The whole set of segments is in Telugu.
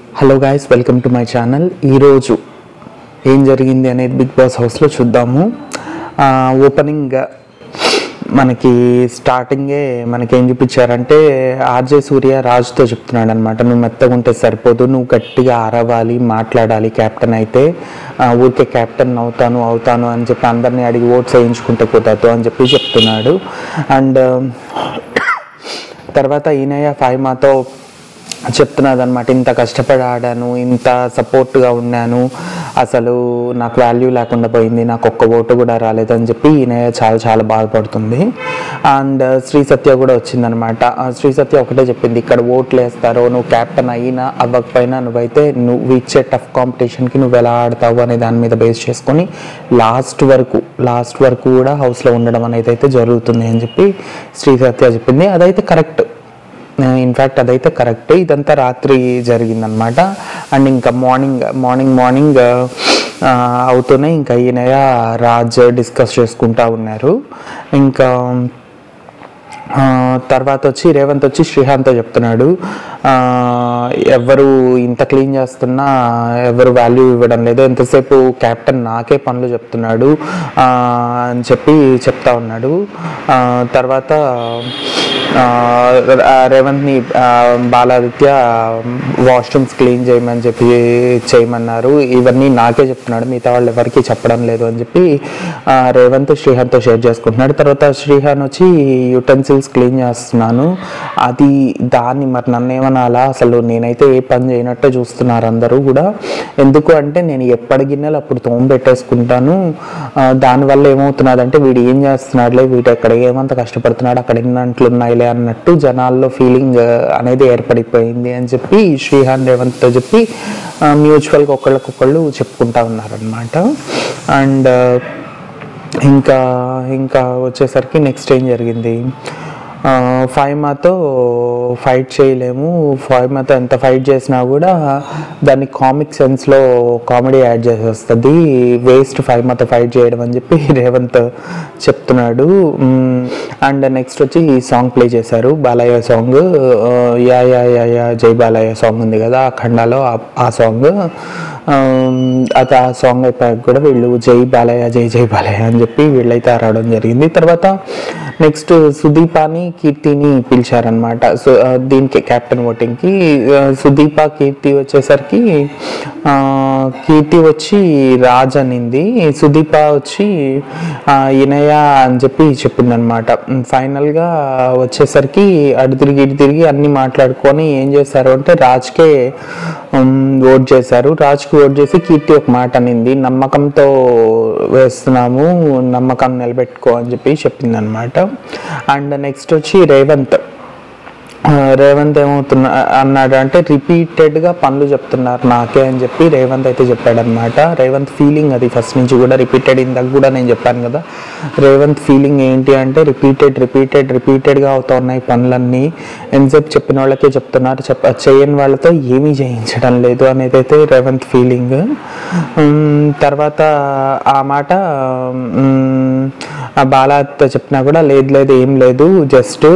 Hello guys welcome to my channel ఈరోజు ఏం జరిగింది అనేది బిగ్ బాస్ హౌస్లో చూద్దాము ఓపెనింగ్ మనకి స్టార్టింగే మనకి ఏం చూపించారంటే ఆర్జే సూర్య రాజుతో చెప్తున్నాడు అనమాట నువ్వు మెత్తగా ఉంటే సరిపోదు నువ్వు గట్టిగా అరవాలి మాట్లాడాలి కెప్టెన్ అయితే ఆ, ఊరికే కెప్టెన్ అవుతాను అవుతాను అని చెప్పి అందరినీ అడిగి ఓట్స్ వేయించుకుంటే కుదరదు అని చెప్పి చెప్తున్నాడు అండ్ తర్వాత ఈయనయ్య ఫైవ్ మాతో చెప్తున్నది అనమాట ఇంత కష్టపడి ఆడాను ఇంత సపోర్ట్గా ఉన్నాను అసలు నాకు వాల్యూ లేకుండా పోయింది నాకు ఒక్క ఓటు కూడా రాలేదని చెప్పి ఈయన చాలా చాలా బాధపడుతుంది అండ్ శ్రీ సత్య కూడా వచ్చిందనమాట ఆ శ్రీ సత్య ఒకటే చెప్పింది ఇక్కడ ఓట్లు వేస్తారో నువ్వు క్యాప్టెన్ అయినా అవ్వకపోయినా నువ్వైతే నువ్వు ఇచ్చే టఫ్ కాంపిటీషన్కి నువ్వు ఎలా ఆడతావు అనే దాని మీద బేస్ చేసుకొని లాస్ట్ వరకు లాస్ట్ వరకు కూడా హౌస్లో ఉండడం అనేది అయితే జరుగుతుంది అని చెప్పి శ్రీ సత్య చెప్పింది అదైతే కరెక్ట్ ఇన్ఫ్యాక్ట్ అదైతే కరెక్ట్ ఇదంతా రాత్రి జరిగిందనమాట అండ్ ఇంకా మార్నింగ్ మార్నింగ్ మార్నింగ్ అవుతూనే ఇంకా ఈయనయ్య రాజ్ డిస్కస్ చేసుకుంటా ఉన్నారు ఇంకా ఆ, తర్వాత వచ్చి రేవంత్ వచ్చి శ్రీహాంత్తో చెప్తున్నాడు ఆ, ఎవరు ఇంత క్లీన్ చేస్తున్నా ఎవరు వాల్యూ ఇవ్వడం లేదు ఎంతసేపు క్యాప్టెన్ నాకే పనులు చెప్తున్నాడు ఆ, అని చెప్పి చెప్తా ఉన్నాడు ఆ, తర్వాత ఆ, ఆ, రేవంత్ని ఆ, బాలాదిత్య వాష్రూమ్స్ క్లీన్ చేయమని చెప్పి చేయమన్నారు ఇవన్నీ నాకే చెప్తున్నాడు మిగతా వాళ్ళు ఎవరికి చెప్పడం లేదు అని చెప్పి ఆ, రేవంత్ శ్రీహాన్తో షేర్ చేసుకుంటున్నాడు తర్వాత శ్రీహాన్ వచ్చి యుటెన్సిల్స్ క్లీన్ చేస్తున్నాను అది దాన్ని మరి నన్ను ఏమనాలా అసలు నేనైతే ఏ పని చేయనట్టే చూస్తున్నారు అందరూ కూడా ఎందుకు అంటే నేను ఎప్పటి గిన్నెలు అప్పుడు తోమ పెట్టేసుకుంటాను ఆ, దానివల్ల ఏమవుతున్నదంటే వీడు ఏం చేస్తున్నాడులే వీడు ఎక్కడ ఏమంత కష్టపడుతున్నాడు అక్కడ ఎన్నంట్లు ఉన్నాయిలే అన్నట్టు జనాల్లో ఫీలింగ్ అనేది ఏర్పడిపోయింది అని చెప్పి శ్రీహాన్ రేవంత్తో చెప్పి మ్యూచువల్గా ఒకళ్ళకొకళ్ళు చెప్పుకుంటా ఉన్నారనమాట అండ్ ఇంకా ఇంకా వచ్చేసరికి నెక్స్ట్ ఏం జరిగింది ఆ, ఫైమాతో ఫైట్ చేయలేము ఫైమాతో ఎంత ఫైట్ చేసినా కూడా దాన్ని కామిక్ సెన్స్లో కామెడీ యాడ్ చేసేస్తుంది వేస్ట్ ఫైమాతో ఫైట్ చేయడం అని చెప్పి రేవంత్ చెప్తున్నాడు అండ్ నెక్స్ట్ వచ్చి ఈ సాంగ్ ప్లే చేశారు బాలయ్య సాంగ్ యా యా యా యా జై బాలయ్య సాంగ్ ఉంది కదా ఆ ఖండాలో ఆ- ఆ సాంగ్ అది ఆ సాంగ్ అయిపోయాక కూడా వీళ్ళు జై బాలయ్య జై జై బాలయ్య అని చెప్పి వీళ్ళైతే ఆడడం జరిగింది తర్వాత నెక్స్ట్ సుదీపాని కీర్తిని పిలిచారనమాట సో ఆ, దీనికి క్యాప్టెన్ ఓటింగ్కి ఆ, సుదీప కీర్తి వచ్చేసరికి ఆ, కీర్తి వచ్చి రాజ్ అనింది సుదీప వచ్చి ఆ, ఇనయ అని చెప్పి చెప్పిందనమాట ఫైనల్గా వచ్చేసరికి అటు తిరిగి ఇటు తిరిగి అన్ని మాట్లాడుకొని ఏం చేశారు అంటే రాజ్కే ఉమ్, ఓట్ చేశారు రాజ్కి ఓట్ చేసి కీర్తి ఒక మాట అనింది నమ్మకంతో వేస్తున్నాము నమ్మకం నిలబెట్టుకో అని చెప్పి చెప్పింది అనమాట అండ్ నెక్స్ట్ వచ్చి రేవంత్ ఆ, రేవంత్ ఏమవుతున్నా అన్నాడు అంటే రిపీటెడ్గా పనులు చెప్తున్నారు నాకే అని చెప్పి రేవంత్ అయితే చెప్పాడు అనమాట రేవంత్ ఫీలింగ్ అది ఫస్ట్ నుంచి కూడా రిపీటెడ్ ఇందాక కూడా నేను చెప్పాను కదా రేవంత్ ఫీలింగ్ ఏంటి అంటే రిపీటెడ్ రిపీటెడ్ రిపీటెడ్గా అవుతా ఉన్నాయి పనులన్నీ ఎంతసేపు చెప్పిన వాళ్ళకే చెప్తున్నారు చెప్ప చేయని వాళ్ళతో ఏమీ చేయించడం లేదు అనేది అయితే రేవంత్ ఫీలింగ్ తర్వాత ఆ మాట ఉమ్, ఆ బాలాతో చెప్పినా కూడా లేదు లేదు ఏం లేదు జస్ట్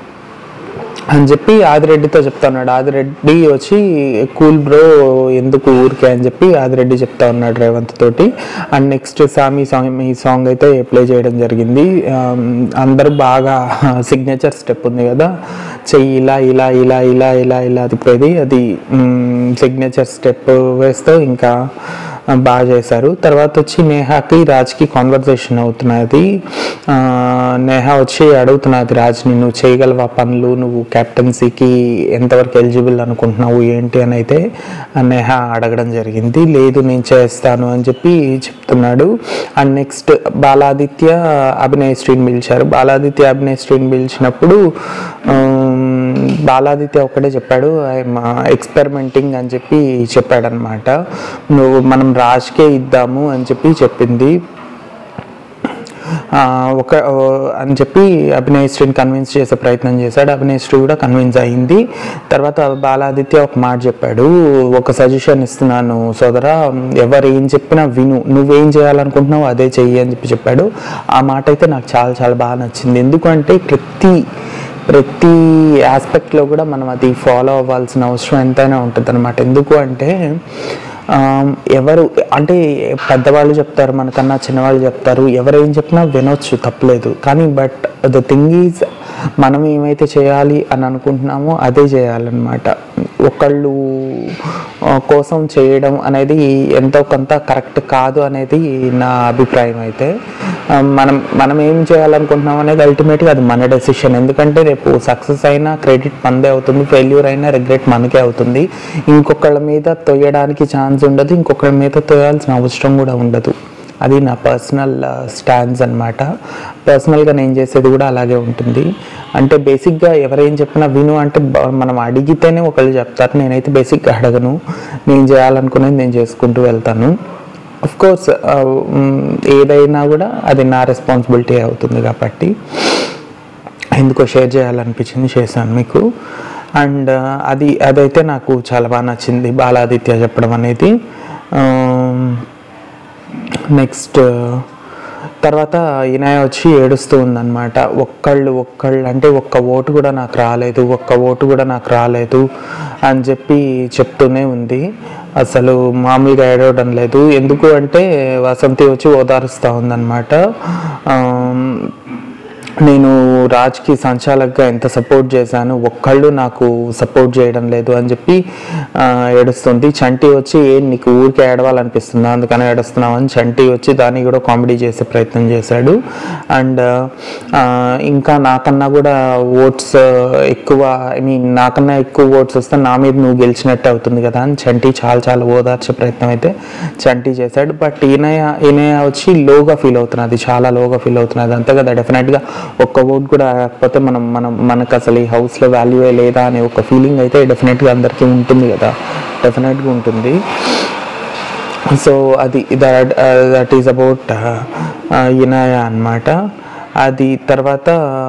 అని చెప్పి ఆదిరెడ్డితో చెప్తా ఉన్నాడు ఆదిరెడ్డి వచ్చి కూల్ బ్రో ఎందుకు ఊరికే అని చెప్పి ఆదిరెడ్డి చెప్తా ఉన్నాడు రేవంత్ తోటి అండ్ నెక్స్ట్ సామి సాంగ్ ఈ సాంగ్ అయితే ప్లే చేయడం జరిగింది ఆమ్, అందరూ బాగా సిగ్నేచర్ స్టెప్ ఉంది కదా చెయ్యి ఇలా ఇలా ఇలా ఇలా ఇలా ఇలా తిప్పేది అది సిగ్నేచర్ స్టెప్ వేస్తూ ఇంకా బాగా చేశారు తర్వాత వచ్చి నేహాకి రాజ్కి కాన్వర్జేషన్ అవుతున్నది ఆ, నేహా వచ్చి అడుగుతున్నది రాజ్ని నువ్వు చేయగలవా పనులు నువ్వు కెప్టెన్సీకి ఎంతవరకు ఎలిజిబుల్ అనుకుంటున్నావు ఏంటి అని అయితే ఆ నేహా అడగడం జరిగింది లేదు నేను చేస్తాను అని చెప్పి చెప్తున్నాడు అండ్ నెక్స్ట్ బాలాదిత్య అభినయ్ శ్రీని పిలిచారు బాలాదిత్య అభినయ్ శ్రీని పిలిచినప్పుడు ఆమ్, బాలాదిత్య ఒకటే చెప్పాడు ఐఎమ్ ఎక్స్పెరిమెంటింగ్ అని చెప్పి చెప్పాడనమాట నువ్వు మనం రాజ్కే ఇద్దాము అని చెప్పి చెప్పింది ఆ, ఒక ఓ, అని చెప్పి అభినయ్ శ్రీని కన్విన్స్ చేసే ప్రయత్నం చేశాడు అభినయ్ శ్రీ కూడా కన్విన్స్ అయింది తర్వాత బాలాదిత్య ఒక మాట చెప్పాడు ఒక సజెషన్ ఇస్తున్నాను సోదరా ఎవరు ఏం చెప్పినా విను నువ్వేం చేయాలనుకుంటున్నావు అదే చెయ్యి అని చెప్పి చెప్పాడు ఆ మాట అయితే నాకు చాలా చాలా బాగా నచ్చింది ఎందుకంటే ప్రతి ప్రతి ఆస్పెక్ట్లో కూడా మనం అది ఫాలో అవ్వాల్సిన అవసరం ఎంతైనా ఉంటుంది అనమాట ఎందుకు అంటే ఆ, ఎవరు అంటే పెద్దవాళ్ళు చెప్తారు మనకన్నా చిన్నవాళ్ళు చెప్తారు ఎవరు ఏం చెప్పినా వినొచ్చు తప్పలేదు కానీ బట్ ద థింగ్ ఈజ్ మనం ఏమైతే చేయాలి అని అనుకుంటున్నామో అదే చేయాలన్నమాట ఒకళ్ళు ఆ, కోసం చేయడం అనేది ఎంతో కొంత కరెక్ట్ కాదు అనేది నా అభిప్రాయం అయితే ఆ, మనం మనం ఏం చేయాలనుకుంటున్నాం అనేది అల్టిమేట్గా అది మన డెసిషన్ ఎందుకంటే రేపు సక్సెస్ అయినా క్రెడిట్ మనదే అవుతుంది ఫెయిల్యూర్ అయినా రిగ్రెట్ మనకే అవుతుంది ఇంకొకళ్ళ మీద తొయ్యడానికి ఛాన్స్ ఉండదు ఇంకొకళ్ళ మీద తొయ్యాల్సిన అవసరం కూడా ఉండదు అది నా పర్సనల్ స్టాండ్స్ అనమాట పర్సనల్గా నేను చేసేది కూడా అలాగే ఉంటుంది అంటే బేసిక్గా ఎవరేం చెప్పినా విను అంటే బ- మనం అడిగితేనే ఒకళ్ళు చెప్తారు నేనైతే బేసిక్గా అడగను నేను చేయాలనుకునేది నేను చేసుకుంటూ వెళ్తాను అఫ్ కోర్స్ ఏదైనా కూడా అది నా రెస్పాన్సిబిలిటీ అవుతుంది కాబట్టి ఎందుకో షేర్ చేయాలనిపించింది చేశాను మీకు అండ్ అది అదైతే నాకు చాలా బాగా నచ్చింది బాలాదిత్య చెప్పడం అనేది నెక్స్ట్ తర్వాత ఇనాయ వచ్చి ఏడుస్తూ ఉందన్నమాట ఒక్కళ్ళు ఒక్కళ్ళు అంటే ఒక్క ఓటు కూడా నాకు రాలేదు ఒక్క ఓటు కూడా నాకు రాలేదు అని చెప్పి చెప్తూనే ఉంది అసలు మామూలుగా ఏడవడం లేదు ఎందుకు అంటే వసంతి వచ్చి ఓదారుస్తూ ఉందన్నమాట ఆమ్, నేను రాజ్కి సంచాలకుగా ఎంత సపోర్ట్ చేశాను ఒక్కళ్ళు నాకు సపోర్ట్ చేయడం లేదు అని చెప్పి ఆ, ఏడుస్తుంది చంటి వచ్చి ఏం నీకు ఊరికే ఏడవాలనిపిస్తుందా అందుకని ఏడుస్తున్నావు అని చంటి వచ్చి దాన్ని కూడా కామెడీ చేసే ప్రయత్నం చేశాడు అండ్ ఇంకా నాకన్నా కూడా ఓట్స్ ఎక్కువ ఐ మీన్ నాకన్నా ఎక్కువ ఓట్స్ వస్తే నా మీద నువ్వు గెలిచినట్టే అవుతుంది కదా అని చంటి చాలా చాలా ఓదార్చే ప్రయత్నం అయితే చంటి చేశాడు బట్ ఈయన ఈయన వచ్చి లోగా ఫీల్ అవుతున్నది చాలా లోగా ఫీల్ అవుతున్నది అంతే కదా డెఫినెట్గా ఒక్క ఓట్ కూడా రాకపోతే మనం మనం మనకు అసలు ఈ హౌస్లో వాల్యూయే లేదా అనే ఒక ఫీలింగ్ అయితే డెఫినెట్గా అందరికీ ఉంటుంది కదా డెఫినెట్గా ఉంటుంది సో అది that that is about Inaya అన్నమాట అది తర్వాత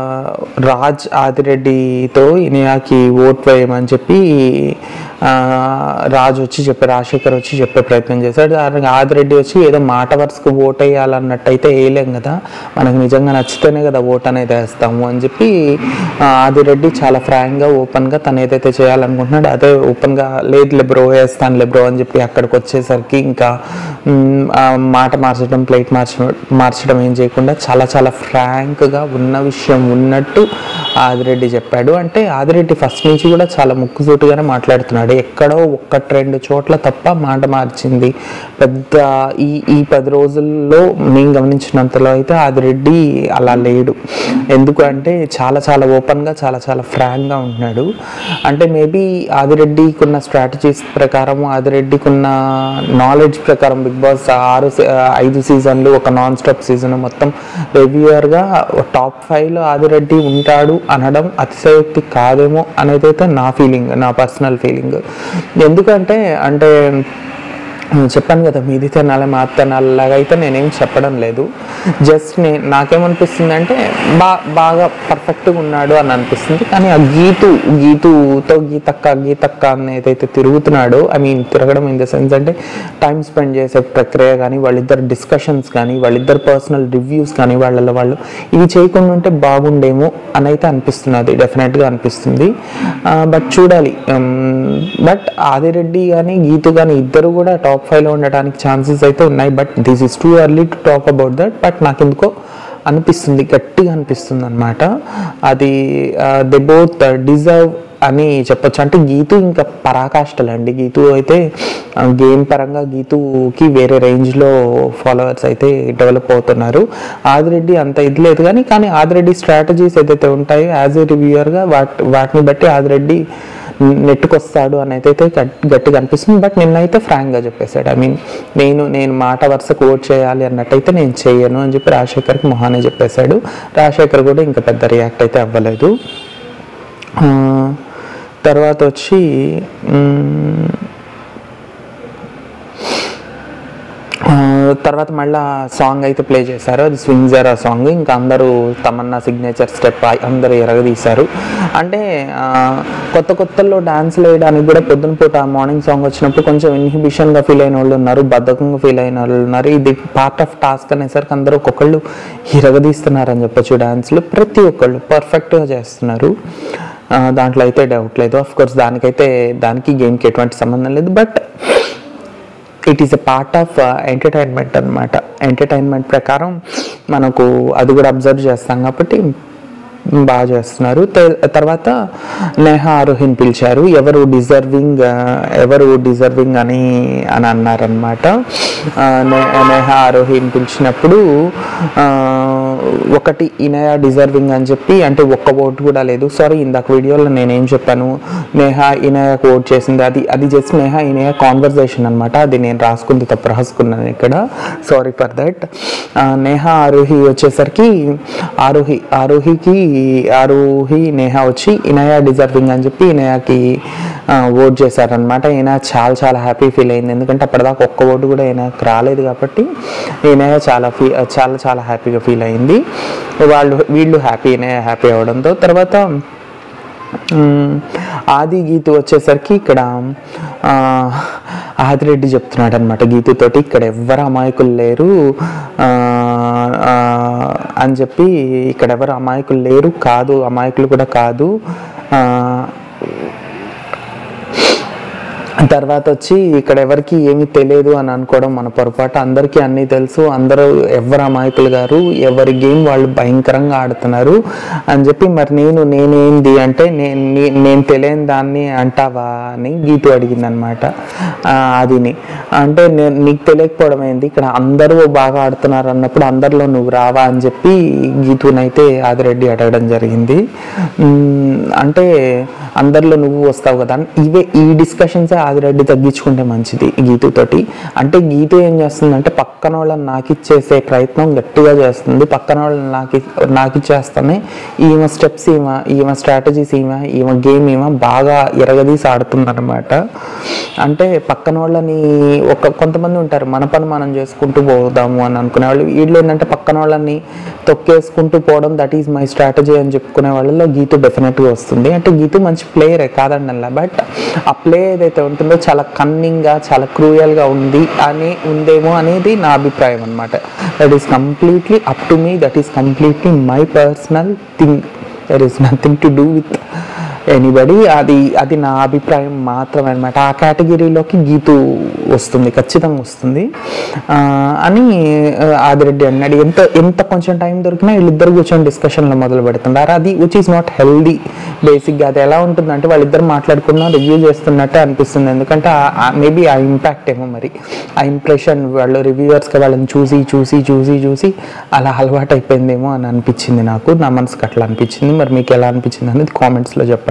రాజ్ ఆదిరెడ్డితో ఇనియాకి ఓట్ వేయమని చెప్పి ఆ, రాజు వచ్చి చెప్పే రాజశేఖర్ వచ్చి చెప్పే ప్రయత్నం చేశాడు ఆ ఆదిరెడ్డి వచ్చి ఏదో మాట వరుసకు ఓట్ వేయాలన్నట్టయితే వేయలేం కదా మనకు నిజంగా నచ్చితేనే కదా ఓట్ అనేది వేస్తాము అని చెప్పి ఆ, ఆదిరెడ్డి చాలా ఫ్రాంక్గా ఓపెన్గా తను ఏదైతే చేయాలనుకుంటున్నాడో అదే ఓపెన్గా లేదు బ్రో వేస్తాను బ్రో అని చెప్పి అక్కడికి వచ్చేసరికి ఇంకా మ్, ఆ మాట మార్చడం ప్లేట్ మార్చడం మార్చడం ఏం చేయకుండా చాలా చాలా ఫ్రాంక్గా ఉన్న విషయం ఉన్నట్టు ఆదిరెడ్డి చెప్పాడు అంటే ఆదిరెడ్డి ఫస్ట్ నుంచి కూడా చాలా ముక్కుసూటిగానే మాట్లాడుతున్నాడు ఎక్కడో ఒక్కటి రెండు చోట్ల తప్ప మాట మార్చింది పెద్ద ఈ ఈ పది రోజుల్లో మేము గమనించినంతలో అయితే ఆదిరెడ్డి అలా లేడు ఎందుకు అంటే చాలా చాలా ఓపెన్గా చాలా చాలా ఫ్రాంక్గా ఉంటున్నాడు అంటే మేబీ ఆదిరెడ్డికి ఉన్న స్ట్రాటజీస్ ప్రకారం ఆదిరెడ్డికి ఉన్న నాలెడ్జ్ ప్రకారం బిగ్ బాస్ ఆరు సీ- ఐదు సీజన్లు ఒక నాన్ స్టాప్ సీజన్ మొత్తం రెగ్యులర్గా టాప్ ఫైవ్లో ఆదిరెడ్డి ఉంటాడు అనడం అతిశయోక్తి కాదేమో అనేది అయితే నా ఫీలింగ్ నా పర్సనల్ ఫీలింగ్ ఎందుకంటే అంటే నేను చెప్పాను కదా మీది తినాలి మా తినాలి లాగా అయితే నేనేం చెప్పడం లేదు జస్ట్ నే నాకేమనిపిస్తుంది అంటే బా బాగా పర్ఫెక్ట్గా ఉన్నాడు అని అనిపిస్తుంది కానీ ఆ గీతు గీతుతో గీతక్క గీతక్క అని ఏదైతే తిరుగుతున్నాడో ఐ మీన్ తిరగడం ఇన్ ద సెన్స్ అంటే టైం స్పెండ్ చేసే ప్రక్రియ కానీ వాళ్ళిద్దరు డిస్కషన్స్ కానీ వాళ్ళిద్దరు పర్సనల్ రివ్యూస్ కానీ వాళ్ళలో వాళ్ళు ఇవి చేయకుండా ఉంటే బాగుండేమో అని అయితే అనిపిస్తున్నది డెఫినెట్గా అనిపిస్తుంది బట్ చూడాలి బట్ ఆదిరెడ్డి కానీ గీతు కానీ ఇద్దరు కూడా టాప్ ఫైవ్లో ఉండడానికి ఛాన్సెస్ అయితే ఉన్నాయి but this is too early to talk about that but నాకు ఎందుకో అనిపిస్తుంది గట్టిగా అనిపిస్తుంది అనమాట అది దే బోత్ డిజర్వ్ అని చెప్పొచ్చు అంటే గీతు ఇంకా పరాకాష్ఠలు అండి గీతు అయితే గేమ్ పరంగా గీతుకి వేరే రేంజ్లో ఫాలోవర్స్ అయితే డెవలప్ అవుతున్నారు ఆదిరెడ్డి అంత ఇది లేదు కానీ కానీ ఆదిరెడ్డి స్ట్రాటజీస్ ఏదైతే ఉంటాయో యాజ్ ఏ రివ్యూయర్గా వాటి వాటిని బట్టి ఆదిరెడ్డి నెట్టుకొస్తాడు అనేది అయితే గట్- గట్టిగా అనిపిస్తుంది బట్ నిన్నైతే ఫ్రాంక్గా చెప్పేశాడు ఐ మీన్ నేను నేను మాట వరుసకు ఓట్ చేయాలి అన్నట్టయితే నేను చేయను అని చెప్పి రాజశేఖర్కి మొహానే చెప్పేశాడు రాజశేఖర్ కూడా ఇంకా పెద్ద రియాక్ట్ అయితే అవ్వలేదు ఆ, తర్వాత వచ్చి మ్, ఆ, తర్వాత మళ్ళీ సాంగ్ అయితే ప్లే చేశారు అది స్వింగ్ జరా సాంగ్ ఇంకా అందరూ తమన్నా సిగ్నేచర్ స్టెప్ అందరూ ఎరగదీశారు అంటే ఆ, కొత్త కొత్తల్లో డాన్స్ వేయడానికి కూడా పొద్దున పూట మార్నింగ్ సాంగ్ వచ్చినప్పుడు కొంచెం ఇన్హిబిషన్గా ఫీల్ అయిన వాళ్ళు ఉన్నారు బద్ధకంగా ఫీల్ అయిన వాళ్ళు ఉన్నారు ఇది పార్ట్ ఆఫ్ టాస్క్ అనేసరికి అందరూ ఒక్కొక్కళ్ళు ఇరగదీస్తున్నారని చెప్పొచ్చు డాన్స్లు ప్రతి ఒక్కళ్ళు పర్ఫెక్ట్గా చేస్తున్నారు ఆ, దాంట్లో అయితే డౌట్ లేదు ఆఫ్ కోర్స్ దానికైతే దానికి గేమ్కి ఎటువంటి సంబంధం లేదు but it is a part of entertainment అనమాట ఎంటర్టైన్మెంట్ ప్రకారం మనకు అది కూడా అబ్జర్వ్ చేస్తాం కాబట్టి బాగా చేస్తున్నారు తె- తర్వాత నేహా ఆరోహిని పిలిచారు ఎవరు డిజర్వింగ్ ఎవరు డిజర్వింగ్ అని అని అన్నారనమాట నేహా ఆరోహిని పిలిచినప్పుడు ఆ, ఒకటి ఇనయ డిజర్వింగ్ అని చెప్పి అంటే ఒక్క ఓటు కూడా లేదు సారీ ఇందాక వీడియోలో నేనేం చెప్పాను నేహా ఇనయకు ఓట్ చేసింది అది అది జస్ట్ నేహా ఇనయ కాన్వర్జేషన్ అనమాట అది నేను రాసుకుంది తప్పు రాసుకున్నాను ఇక్కడ sorry for that Neha Arohi వచ్చేసరికి ఆరోహి ఆరోహికి ఆరోహి నేహా వచ్చి ఇనయ డిజర్వింగ్ అని చెప్పి ఇనయాకి ఓట్ చేశారనమాట ఈయన చాలా చాలా హ్యాపీ ఫీల్ అయింది ఎందుకంటే అప్పటిదాకా ఒక్క ఓటు కూడా ఈయనకు రాలేదు కాబట్టి ఈయన చాలా ఫీ చాలా చాలా హ్యాపీగా ఫీల్ అయింది వాళ్ళు వీళ్ళు హ్యాపీ ఈయన హ్యాపీ అవడంతో తర్వాత మ్మ్, ఆది గీతు వచ్చేసరికి ఇక్కడ ఆ, ఆదిరెడ్డి చెప్తున్నాడు అనమాట గీతుతోటి ఇక్కడ ఎవ్వరు అమాయకులు లేరు ఆ, ఆ, అని చెప్పి ఇక్కడ ఎవరు అమాయకులు లేరు కాదు అమాయకులు కూడా కాదు ఆ, తర్వాత వచ్చి ఇక్కడ ఎవరికి ఏమీ తెలియదు అని అనుకోవడం మన పొరపాటు అందరికీ అన్నీ తెలుసు అందరూ ఎవరు అమాయకులు గారు ఎవరి గేమ్ వాళ్ళు భయంకరంగా ఆడుతున్నారు అని చెప్పి మరి నేను నేనేంది అంటే నేను నే- నేను తెలియని దాన్ని అంటావా అని గీతు అడిగింది అనమాట అదిని అంటే నేను నీకు తెలియకపోవడం ఏంది ఇక్కడ అందరూ బాగా ఆడుతున్నారు అన్నప్పుడు అందరిలో నువ్వు రావా అని చెప్పి గీతునైతే ఆదిరెడ్డి అడగడం జరిగింది మ్మ్, అంటే అందరిలో నువ్వు వస్తావు కదా అని ఇవే ఈ డిస్కషన్సే ఆదిరెడ్డి తగ్గించుకుంటే మంచిది గీతుతోటి అంటే గీత ఏం చేస్తుందంటే పక్కన వాళ్ళని నాకిచ్చేసే ప్రయత్నం గట్టిగా చేస్తుంది పక్కన వాళ్ళని నాకి నాకిచ్చేస్తానే ఈమె స్టెప్స్ ఈమె ఈమె స్ట్రాటజీస్ ఈమె ఈమె గేమ్ ఈమె బాగా ఎరగదీసి ఆడుతుందన్నమాట అంటే పక్కన వాళ్ళని ఒక కొంతమంది ఉంటారు మన పని మనం చేసుకుంటూ పోదాము అని అనుకునే వాళ్ళు వీళ్ళు ఏంటంటే పక్కన వాళ్ళని తొక్కేసుకుంటూ పోవడం దట్ ఈజ్ మై స్ట్రాటజీ అని చెప్పుకునే వాళ్ళలో గీతు డెఫినెట్గా వస్తుంది అంటే గీతు మంచి ప్లేయరే కాదండి బట్ ఆ ప్లే ఏదైతే ఉంటుందో చాలా కన్నింగ్గా చాలా క్రూయల్గా ఉంది అని ఉందేమో అనేది నా అభిప్రాయం అనమాట that is completely up to me that is completely my personal thing there is nothing to do with anybody అది అది నా అభిప్రాయం మాత్రమే అనమాట ఆ కేటగిరీలోకి గీతు వస్తుంది ఖచ్చితంగా వస్తుంది ఆ, అని ఆ, ఆదిరెడ్డి అన్నాడు ఎంత ఎంత కొంచెం టైం దొరికినా వీళ్ళిద్దరు కూర్చొని డిస్కషన్లో మొదలు పెడుతున్నారు అది విచ్ ఈస్ నాట్ హెల్దీ బేసిక్గా అది ఎలా ఉంటుందంటే వాళ్ళిద్దరు మాట్లాడుకున్నా రివ్యూ చేస్తున్నట్టే అనిపిస్తుంది ఎందుకంటే మేబీ ఆ ఇంపాక్ట్ ఏమో మరి ఆ ఇంప్రెషన్ వాళ్ళు రివ్యూవర్స్గా వాళ్ళని చూసి చూసి చూసి చూసి అలా అలవాటు అయిపోయిందేమో అని అనిపించింది నాకు నా మనసుకు అట్లా అనిపించింది మరి మీకు ఎలా అనిపించింది అనేది కామెంట్స్లో చెప్పండి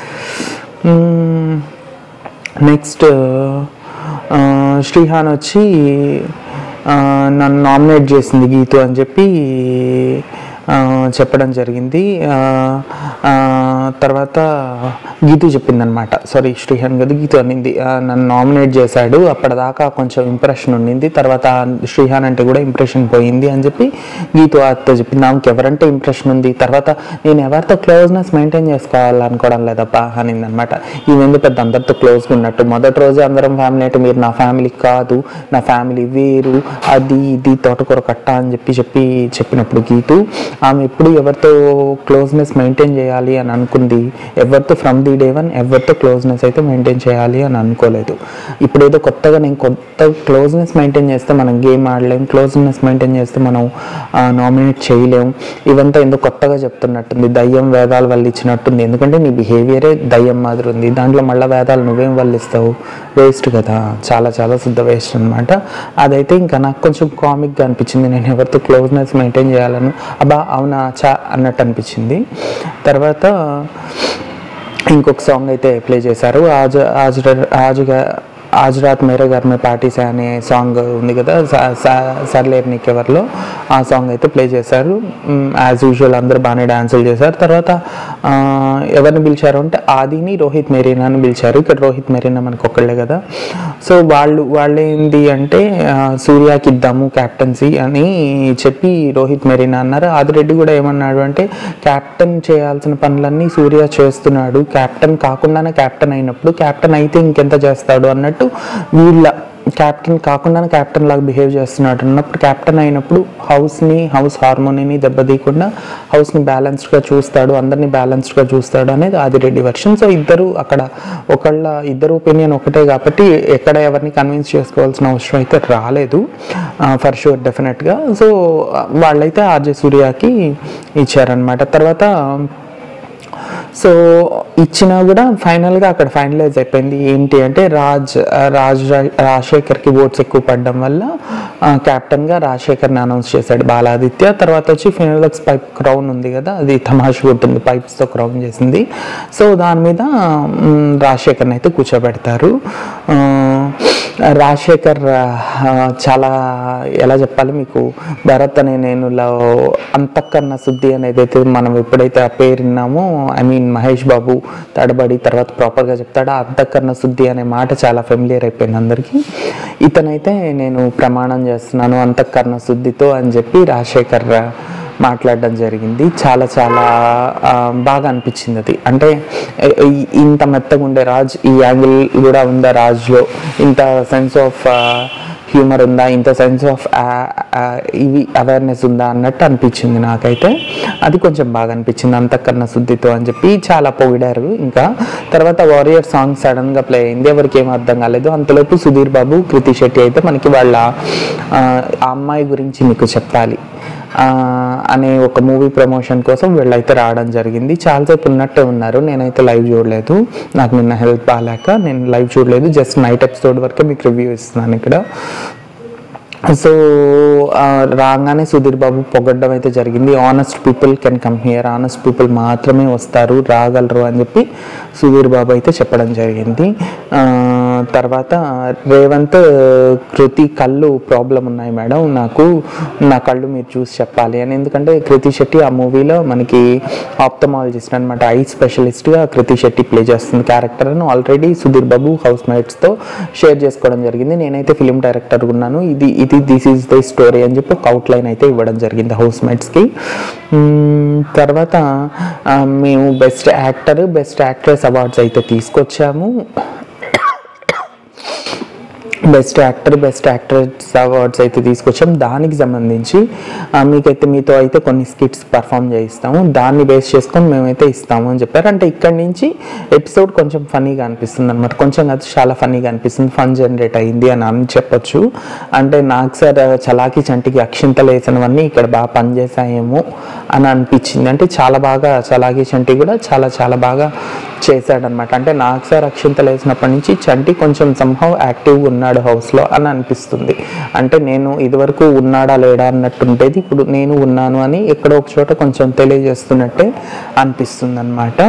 నెక్స్ట్ శ్రీహాన్ వచ్చి ఆ, నన్ను నామినేట్ చేసింది గీతు అని చెప్పి ఆ, చెప్పడం జరిగింది ఆ, ఆ, తర్వాత గీతు చెప్పిందనమాట సారీ శ్రీహాన్ కదా గీతు అనింది ఆ, నన్ను నామినేట్ చేశాడు అప్పటిదాకా కొంచెం ఇంప్రెషన్ ఉండింది తర్వాత శ్రీహాన్ అంటే కూడా ఇంప్రెషన్ పోయింది అని చెప్పి గీతు అత్త చెప్పింది ఆమెకి ఎవరంటే ఇంప్రెషన్ ఉంది తర్వాత నేను ఎవరితో క్లోజ్నెస్ మెయింటైన్ చేసుకోవాలనుకోవడం లేదప్పా అనింది అనమాట ఈమెందు పెద్ద అందరితో క్లోజ్గా ఉన్నట్టు మొదటి రోజే అందరం ఫ్యామిలీ అంటే మీరు నా ఫ్యామిలీ కాదు నా ఫ్యామిలీ వేరు అది ఇది తోటకూర కట్ట అని చెప్పి చెప్పి చెప్పినప్పుడు గీతు ఆమె ఎప్పుడు ఎవరితో క్లోజ్నెస్ మెయింటైన్ చేయాలి అని అనుకుంది ఎవరితో ఫ్రమ్ ది డే వన్ ఎవరితో క్లోజ్నెస్ అయితే మెయింటైన్ చేయాలి అని అనుకోలేదు ఇప్పుడు ఏదో కొత్తగా నేను కొత్త క్లోజ్నెస్ మెయింటైన్ చేస్తే మనం గేమ్ ఆడలేం క్లోజ్నెస్ మెయింటైన్ చేస్తే మనం నామినేట్ చేయలేం ఇవంతా ఎందుకు కొత్తగా చెప్తున్నట్టుంది దయ్యం వేదాలు వల్ల ఇచ్చినట్టుంది ఎందుకంటే నీ బిహేవియరే దయ్యం మాదిరి ఉంది దాంట్లో మళ్ళీ వేదాలు నువ్వేం వల్లిస్తావు వేస్ట్ కదా చాలా చాలా శుద్ధ వేస్ట్ అనమాట అదైతే ఇంకా నాకు కొంచెం కామిక్గా అనిపించింది నేను ఎవరితో క్లోజ్నెస్ మెయింటైన్ చేయాలను అబ్బా అవునా చా అన్నట్టు అనిపించింది తర్వాత ఇంకొక సాంగ్ అయితే ప్లే చేశారు ఆజ్ ఆజ్ ఆజ్గా ఆజ్ రాత్ మేరే ఘర్ మే పార్టీసే అనే సాంగ్ ఉంది కదా స- స- సర్లేర్ నీకెవర్లో ఆ సాంగ్ అయితే ప్లే చేశారు యాజ్ యూజువల్ అందరూ బాగానే డాన్సులు చేశారు తర్వాత ఆ, ఎవరిని పిలిచారు అంటే ఆదిని రోహిత్ మెరీనా అని పిలిచారు ఇక్కడ రోహిత్ మెరీనా మనకు ఒక్కళ్ళే కదా సో వాళ్ళు వాళ్ళు ఏంటి అంటే ఆ, సూర్యకి ఇద్దాము క్యాప్టెన్సీ అని చెప్పి రోహిత్ మెరీనా అన్నారు ఆదిరెడ్డి కూడా ఏమన్నాడు అంటే క్యాప్టెన్ చేయాల్సిన పనులన్నీ సూర్య చేస్తున్నాడు క్యాప్టెన్ కాకుండానే క్యాప్టెన్ అయినప్పుడు క్యాప్టెన్ అయితే ఇంకెంత చేస్తాడు అన్నట్టు వీళ్ళ క్యాప్టెన్ కాకుండానే క్యాప్టెన్ లాగా బిహేవ్ చేస్తున్నాడు అన్నప్పుడు క్యాప్టెన్ అయినప్పుడు హౌస్ని హౌస్ హార్మోనీని దెబ్బతీయకుండా హౌస్ని బ్యాలెన్స్డ్గా చూస్తాడు అందరినీ బ్యాలెన్స్డ్గా చూస్తాడు అనేది ఆదిరెడ్డి వర్షన్ సో ఇద్దరు అక్కడ ఒకళ్ళ ఇద్దరు ఒపీనియన్ ఒకటే కాబట్టి ఎక్కడ ఎవరిని కన్విన్స్ చేసుకోవాల్సిన అవసరం అయితే రాలేదు ఫర్ షూర్ డెఫినెట్గా సో వాళ్ళైతే ఆర్జే సూర్యకి ఇచ్చారనమాట తర్వాత సో ఇచ్చినా కూడా ఫైనల్గా అక్కడ ఫైనలైజ్ అయిపోయింది ఏంటి అంటే రాజ్ రాజ్ రాజశేఖర్కి ఓట్స్ ఎక్కువ పడడం వల్ల క్యాప్టెన్గా రాజశేఖర్ని అనౌన్స్ చేశాడు బాలాదిత్య తర్వాత వచ్చి ఫినోలక్స్ పైప్ క్రౌన్ ఉంది కదా అది తమాష ఉంటుంది పైప్స్తో క్రౌన్ చేసింది సో దాని మీద మ్, రాజశేఖర్ని అయితే కూర్చోబెడతారు ఆ, రాజశేఖర్ ఆ, చాలా ఎలా చెప్పాలి మీకు భరత్ అనే నేనులో అంతకన్నా శుద్ధి అనేది అయితే మనం ఎప్పుడైతే ఆ పేరు విన్నామో ఐ మీన్ మహేష్ బాబు తడబడి తర్వాత ప్రాపర్గా చెప్తాడు ఆ అంతకన్నా శుద్ధి అనే మాట చాలా ఫెమిలియర్ అయిపోయింది అందరికీ ఇతనైతే నేను ప్రమాణం చేస్తున్నాను అంతకర్ణ శుద్ధితో అని చెప్పి రాజశేఖర్ మాట్లాడడం జరిగింది చాలా చాలా ఆ, బాగా అనిపించింది అది అంటే ఏ- ఈ- ఇంత మెత్తగా ఉండే రాజ్ ఈ యాంగిల్ కూడా ఉందా రాజ్లో ఇంత సెన్స్ ఆఫ్ హ్యూమర్ ఉందా ఇంత సెన్స్ ఆఫ్ ఇవి అవేర్నెస్ ఉందా అన్నట్టు అనిపించింది నాకైతే అది కొంచెం బాగా అనిపించింది అంతకన్నా శుద్ధితో అని చెప్పి చాలా పొగిడారు ఇంకా తర్వాత వారియర్ సాంగ్ సడన్గా ప్లే అయింది ఎవరికి ఏం అర్థం కాలేదు అంతలోపు సుధీర్ బాబు కృతి శెట్టి అయితే మనకి వాళ్ళ ఆ, ఆ అమ్మాయి గురించి మీకు చెప్పాలి ఆ, అనే ఒక మూవీ ప్రమోషన్ కోసం వీళ్ళైతే రావడం జరిగింది చాలాసేపు ఉన్నట్టే ఉన్నారు నేనైతే లైవ్ చూడలేదు నాకు నిన్న హెల్త్ బాగాలేక నేను లైవ్ చూడలేదు జస్ట్ నైట్ ఎపిసోడ్ వరకే మీకు రివ్యూ ఇస్తున్నాను ఇక్కడ సో ఆ, రాగానే సుధీర్ బాబు పొగడ్డం అయితే జరిగింది honest people can come here honest people మాత్రమే వస్తారు రాగలరు అని చెప్పి సుధీర్ బాబు అయితే చెప్పడం జరిగింది ఆ, తర్వాత రేవంత్ కృతి కళ్ళు ప్రాబ్లం ఉన్నాయి మేడం నాకు నా కళ్ళు మీరు చూసి చెప్పాలి అని ఎందుకంటే కృతి శెట్టి ఆ మూవీలో మనకి ఆప్తమాలజిస్ట్ అనమాట ఐ స్పెషలిస్ట్గా కృతి శెట్టి ప్లే చేస్తుంది క్యారెక్టర్ అని ఆల్రెడీ సుధీర్ బాబు హౌస్ మేట్స్తో షేర్ చేసుకోవడం జరిగింది నేనైతే ఫిలిం డైరెక్టర్ ఉన్నాను ఇది ఇది దిస్ ఈజ్ ద స్టోరీ అని చెప్పి ఒక అవుట్లైన్ అయితే ఇవ్వడం జరిగింది హౌస్ మేట్స్కి తర్వాత ఆ, మేము best actor best actress awards అయితే తీసుకొచ్చాము best actor best actress awards అయితే తీసుకొచ్చాం దానికి సంబంధించి ఆ, మీకైతే మీతో అయితే కొన్ని స్కిట్స్ పర్ఫామ్ చేయిస్తాము దాన్ని బేస్ చేసుకొని మేమైతే ఇస్తాము అని చెప్పారు అంటే ఇక్కడి నుంచి ఎపిసోడ్ కొంచెం ఫన్నీగా అనిపిస్తుంది అనమాట కొంచెం కాదు చాలా ఫన్నీగా అనిపిస్తుంది ఫన్ జనరేట్ అయింది అని అని చెప్పొచ్చు అంటే నాకు సార్ చలాకి చంటికి అక్షింతలు వేసినవన్నీ ఇక్కడ బాగా పనిచేసాయేమో అని అనిపించింది అంటే చాలా బాగా చలాకి చంటి కూడా చాలా చాలా బాగా చేశాడనమాట అంటే నాకు సార్ అక్షింతలు వేసినప్పటి నుంచి చంటి కొంచెం సంహవ్ యాక్టివ్గా ఉన్నాడు హౌస్లో అని అనిపిస్తుంది అంటే నేను ఇదివరకు ఉన్నాడా లేడా అన్నట్టు ఉండేది ఇప్పుడు నేను ఉన్నాను అని ఎక్కడో ఒక చోట కొంచెం తెలియజేస్తున్నట్టే అనిపిస్తుంది అనమాట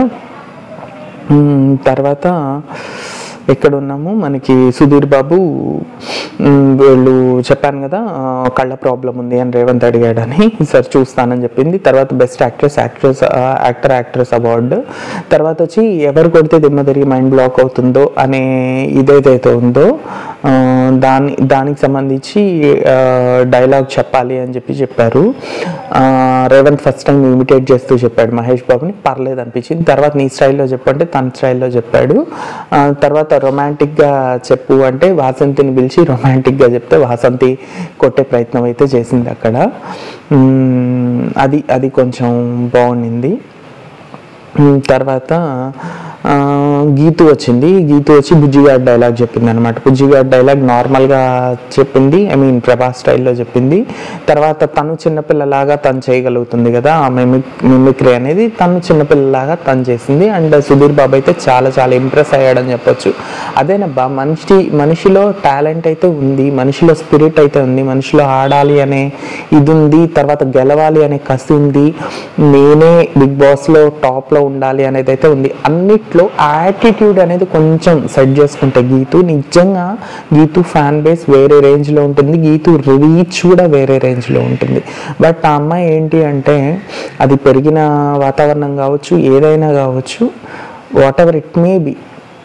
తర్వాత ఎక్కడ ఉన్నాము మనకి సుధీర్ బాబు మ్, వీళ్ళు చెప్పాను కదా ఆ, కళ్ళ ప్రాబ్లం ఉంది అని రేవంత్ అడిగాడని సార్ చూస్తానని చెప్పింది తర్వాత best actress actress actor actress award తర్వాత వచ్చి ఎవరు కొడితే దిమ్మ తిరిగి మైండ్ బ్లాక్ అవుతుందో అనే ఇదేదైతే ఉందో ఆ, దాని దానికి సంబంధించి డైలాగ్ చెప్పాలి అని చెప్పి చెప్పారు ఆ, రేవంత్ ఫస్ట్ టైం ఇమిటేట్ చేస్తూ చెప్పాడు మహేష్ బాబుని పర్లేదు అనిపించింది తర్వాత నీ స్టైల్లో చెప్పంటే తన స్టైల్లో చెప్పాడు ఆ, తర్వాత రొమాంటిక్గా చెప్పు అంటే వాసంతిని పిలిచి రొమాంటిక్గా చెప్తే వాసంతి కొట్టే ప్రయత్నం అయితే చేసింది అక్కడ మ్మ్, అది అది కొంచెం బాగుండింది మ్మ్, తర్వాత ఆ, గీతు వచ్చింది గీతు వచ్చి బుజ్జిగాడ్ డైలాగ్ చెప్పింది అనమాట బుజ్జిగాడ్ డైలాగ్ నార్మల్గా చెప్పింది ఐ మీన్ ప్రభా స్టైల్లో చెప్పింది తర్వాత తను చిన్నపిల్లలాగా తను చేయగలుగుతుంది కదా ఆ మిమిక్ మిమిక్రీ అనేది తను చిన్నపిల్లలాగా తను చేసింది అండ్ సుధీర్ బాబు అయితే చాలా చాలా ఇంప్రెస్ అయ్యాడని చెప్పొచ్చు అదేనబ్బా మనిషి మనిషిలో టాలెంట్ అయితే ఉంది మనిషిలో స్పిరిట్ అయితే ఉంది మనిషిలో ఆడాలి అనే ఇది ఉంది తర్వాత గెలవాలి అనే కసి ఉంది నేనే బిగ్ బాస్లో టాప్లో ఉండాలి అనేది అయితే ఉంది అన్ని రెండిట్లో యాటిట్యూడ్ అనేది కొంచెం సెట్ చేసుకుంటే గీతు నిజంగా గీతు ఫ్యాన్ బేస్ వేరే రేంజ్లో ఉంటుంది గీతు రీచ్ కూడా వేరే రేంజ్లో ఉంటుంది బట్ ఆ అమ్మాయి ఏంటి అంటే అది పెరిగిన వాతావరణం కావచ్చు ఏదైనా కావచ్చు whatever it may be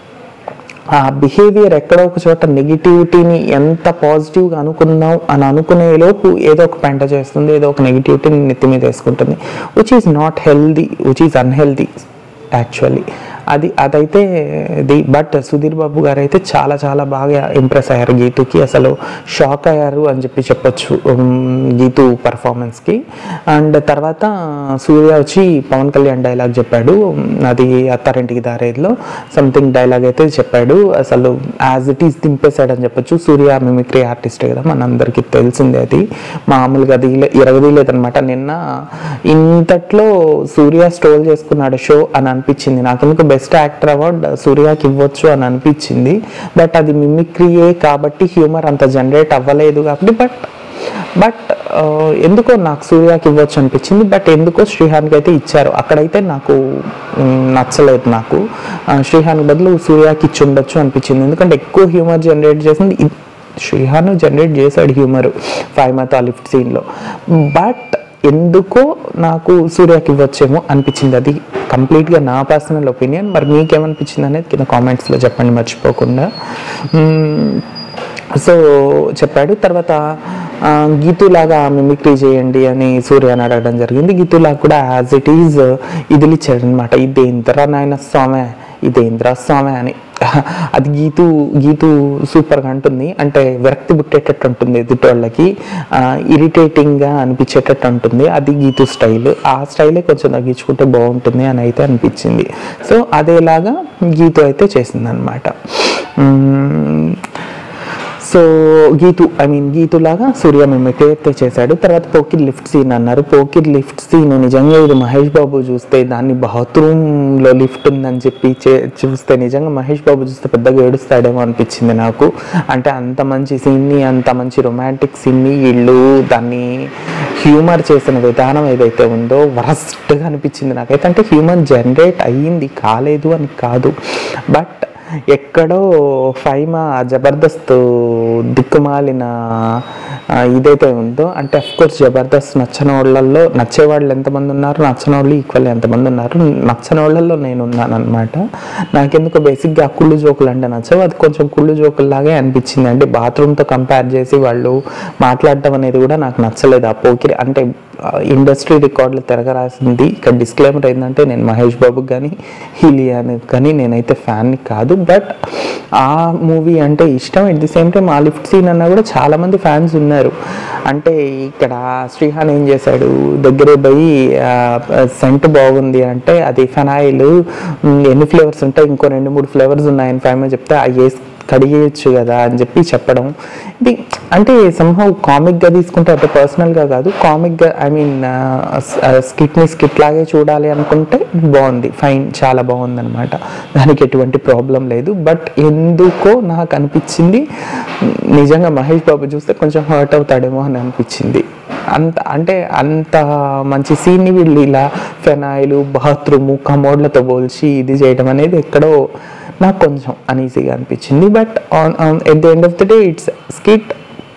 uh behaviour ఎక్కడో ఒక చోట నెగిటివిటీని ఎంత పాజిటివ్గా అనుకుందాం అని అనుకునే లోపు ఏదో ఒక పెంట చేస్తుంది ఏదో ఒక నెగిటివిటీని నెత్తి మీద వేసుకుంటుంది which is not healthy which is unhealthy actually అది అదైతే ది బట్ సుధీర్ బాబు గారు అయితే చాలా చాలా బాగా ఇంప్రెస్ అయ్యారు గీతుకి అసలు షాక్ అయ్యారు అని చెప్పి చెప్పొచ్చు ఉమ్, గీతు పర్ఫార్మెన్స్కి అండ్ తర్వాత సూర్య వచ్చి పవన్ కళ్యాణ్ డైలాగ్ చెప్పాడు ఉమ్, అది అత్తారింటికి దారేదిలో సంథింగ్ డైలాగ్ అయితే చెప్పాడు అసలు యాజ్ ఇట్ ఈస్ దింపేశాడు అని చెప్పొచ్చు సూర్య మిమిక్రీ ఆర్టిస్ట్ కదా మనందరికీ తెలిసిందే అది మామూలుగా అది ఇరగదీయలేదనమాట నిన్న ఇంతట్లో సూర్య స్టోల్ చేసుకున్నాడు షో అని అనిపించింది నాకెందుకు బెస్ట్ యాక్టర్ అవార్డ్ సూర్యకి ఇవ్వచ్చు అని అనిపించింది బట్ అది మిమిక్రీయే కాబట్టి హ్యూమర్ అంత జనరేట్ అవ్వలేదు కాబట్టి బట్ బట్ ఎందుకో నాకు సూర్యకి ఇవ్వచ్చు అనిపించింది బట్ ఎందుకో శ్రీహాన్కి అయితే ఇచ్చారు అక్కడైతే నాకు మ్, నచ్చలేదు నాకు ఆ, శ్రీహాన్ బదులు సూర్యకి ఇచ్చి ఉండొచ్చు అనిపించింది ఎందుకంటే ఎక్కువ హ్యూమర్ జనరేట్ చేసింది ఇ- శ్రీహాన్ జనరేట్ చేశాడు హ్యూమర్ ఫైమాతో లిఫ్ట్ సీన్లో బట్ ఎందుకో నాకు సూర్యకి ఇవ్వచ్చేమో అనిపించింది అది కంప్లీట్గా నా పర్సనల్ ఒపీనియన్ మరి మీకేమనిపించింది అనేది కింద కామెంట్స్లో చెప్పండి మర్చిపోకుండా మ్మ్. సో చెప్పాడు తర్వాత ఆ, గీతులాగా మిమిక్రీ చేయండి అని సూర్య అని అడగడం జరిగింది గీతులాగా కూడా యాజ్ ఇట్ ఈజ్ ఇదిలి ఇచ్చాడు అనమాట ఇదేంద్ర నాయన స్వామి ఇదేంద్ర స్వామి అని అది గీతు గీతు సూపర్గా అంటుంది అంటే విరక్తి పుట్టేటట్టు ఉంటుంది ఎదుటోళ్ళకి ఇరిటేటింగ్గా అనిపించేటట్టు ఉంటుంది అది గీతు స్టైల్ ఆ స్టైలే కొంచెం తగ్గించుకుంటే బాగుంటుంది అని అయితే అనిపించింది సో అదేలాగా గీతు అయితే చేసింది అనమాట సో గీతు ఐ మీన్ గీతులాగా సూర్య మిమిక్రీ అయితే చేశాడు తర్వాత పోకిర్ లిఫ్ట్ సీన్ అన్నారు పోకిర్ లిఫ్ట్ సీన్ నిజంగా ఇది మహేష్ బాబు చూస్తే దాన్ని బాత్రూంలో లిఫ్ట్ ఉందని చెప్పి చే- చూస్తే నిజంగా మహేష్ బాబు చూస్తే పెద్దగా ఏడుస్తాడేమో అనిపించింది నాకు అంటే అంత మంచి సీన్ని అంత మంచి రొమాంటిక్ సీన్ని వీళ్ళు దాన్ని హ్యూమర్ చేసిన విధానం ఏదైతే ఉందో వరస్ట్గా అనిపించింది నాకైతే అంటే హ్యూమర్ జనరేట్ అయ్యింది కాలేదు అని కాదు బట్ ఎక్కడో ఫైమా జబర్దస్త్ దిక్కుమాలిన ఆ, ఇదైతే ఉందో అంటే అఫ్ కోర్స్ జబర్దస్త్ నచ్చని వాళ్ళల్లో నచ్చే వాళ్ళు ఎంతమంది ఉన్నారు నచ్చని వాళ్ళు ఈక్వల్ ఎంతమంది ఉన్నారు నచ్చని వాళ్ళల్లో నేను ఉన్నాను అనమాట నాకెందుకు బేసిక్గా కుళ్ళు జోకులు అంటే నచ్చవు అది కొంచెం కుళ్ళు జోకుల్లాగే అనిపించింది అంటే బాత్రూమ్తో కంపేర్ చేసి వాళ్ళు మాట్లాడటం అనేది కూడా నాకు నచ్చలేదు ఆ పోకిరి అంటే ఇండస్ట్రీ రికార్డులు తిరగరాసింది ఇక్కడ డిస్క్లైమర్ ఏంటంటే నేను మహేష్ బాబుకి కానీ హిలియాని కానీ నేనైతే ఫ్యాన్ని కాదు బట్ ఆ మూవీ అంటే ఇష్టం ఎట్ ది సేమ్ టైం ఆ లిఫ్ట్ సీన్ అన్నా కూడా చాలా మంది ఫ్యాన్స్ ఉన్నారు అంటే ఇక్కడ శ్రీహాన్ ఏం చేశాడు దగ్గరే పోయి సెంట్ బాగుంది అంటే అది ఫెనాయిల్ ఎన్ని ఫ్లేవర్స్ ఉంటాయి ఇంకో రెండు మూడు ఫ్లేవర్స్ ఉన్నాయని ఫ్యామిలీ చెప్తే అవి వేసి కడిగేయచ్చు కదా అని చెప్పి చెప్పడం ఇది అంటే సంహౌ కామిక్గా తీసుకుంటే అంటే పర్సనల్గా కాదు కామిక్గా ఐ మీన్ స్కిట్ని స్కిట్ లాగే చూడాలి అనుకుంటే బాగుంది ఫైన్ చాలా బాగుంది అనమాట దానికి ఎటువంటి ప్రాబ్లం లేదు బట్ ఎందుకో నాకు అనిపించింది నిజంగా మహేష్ బాబు చూస్తే కొంచెం హర్ట్ అవుతాడేమో అని అనిపించింది అంత అంటే అంత మంచి సీన్ని వీళ్ళు ఇలా ఫెనాయిల్ బాత్రూము కమోడ్లతో పోల్చి ఇది చేయడం అనేది ఎక్కడో నాకు కొంచెం అనీజీగా అనిపించింది but on at the end of the day it's skit